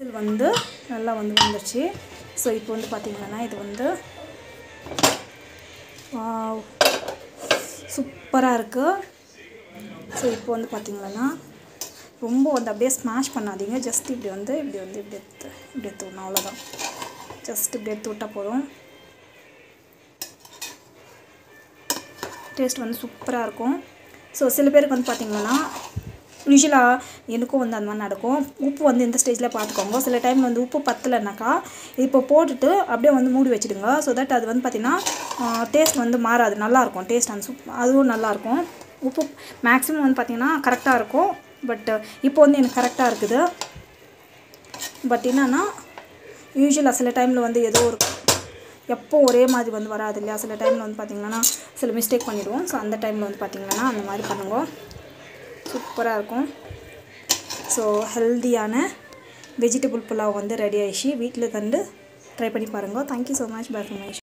இது வந்து நல்லா வந்து வந்துருச்சு ஸோ இப்போ வந்து பார்த்திங்கன்னா இது வந்து சூப்பராக இருக்குது ஸோ இப்போ வந்து பார்த்திங்கன்னா ரொம்ப வந்து அப்படியே ஸ்மாஷ் பண்ணாதீங்க ஜஸ்ட் இப்படி வந்து இப்படி வந்து இப்படி எடுத்து இப்படி எடுத்து விடணும் அவ்வளோதான் ஜஸ்ட் இப்படி எடுத்து விட்டால் போதும் டேஸ்ட் வந்து சூப்பராக இருக்கும் ஸோ சில பேருக்கு வந்து பார்த்திங்கன்னா யூஸ்வலாக எனக்கும் வந்து அந்த மாதிரி நடக்கும் உப்பு வந்து இந்த ஸ்டேஜில் பார்த்துக்கோங்க சில டைம் வந்து உப்பு பத்தலைனாக்கா இப்போ போட்டுட்டு அப்படியே வந்து மூடி வச்சுடுங்க ஸோ தட் அது வந்து பார்த்திங்கன்னா டேஸ்ட் வந்து மாறாது நல்லாயிருக்கும் டேஸ்ட் அந்த சூப் அதுவும் நல்லாயிருக்கும் உப்பு மேக்ஸிமம் வந்து பார்த்திங்கன்னா கரெக்டாக இருக்கும் பட் இப்போ வந்து எனக்கு கரெக்டாக இருக்குது பட் என்னென்னா யூஸ்வலாக சில டைமில் வந்து ஏதோ ஒரு எப்போ ஒரே மாதிரி வந்து வராது இல்லையா சில டைமில் வந்து பார்த்திங்கன்னா சில மிஸ்டேக் பண்ணிவிடுவோம் ஸோ அந்த டைமில் வந்து பார்த்திங்கன்னா அந்த மாதிரி பண்ணுங்க சூப்பராக இருக்கும் ஸோ ஹெல்தியான வெஜிடபிள் புலாவ் வந்து ரெடி ஆயிடுச்சு வீட்டில் கண்டு ட்ரை பண்ணி பாருங்கள் தேங்க்யூ ஸோ மச் பை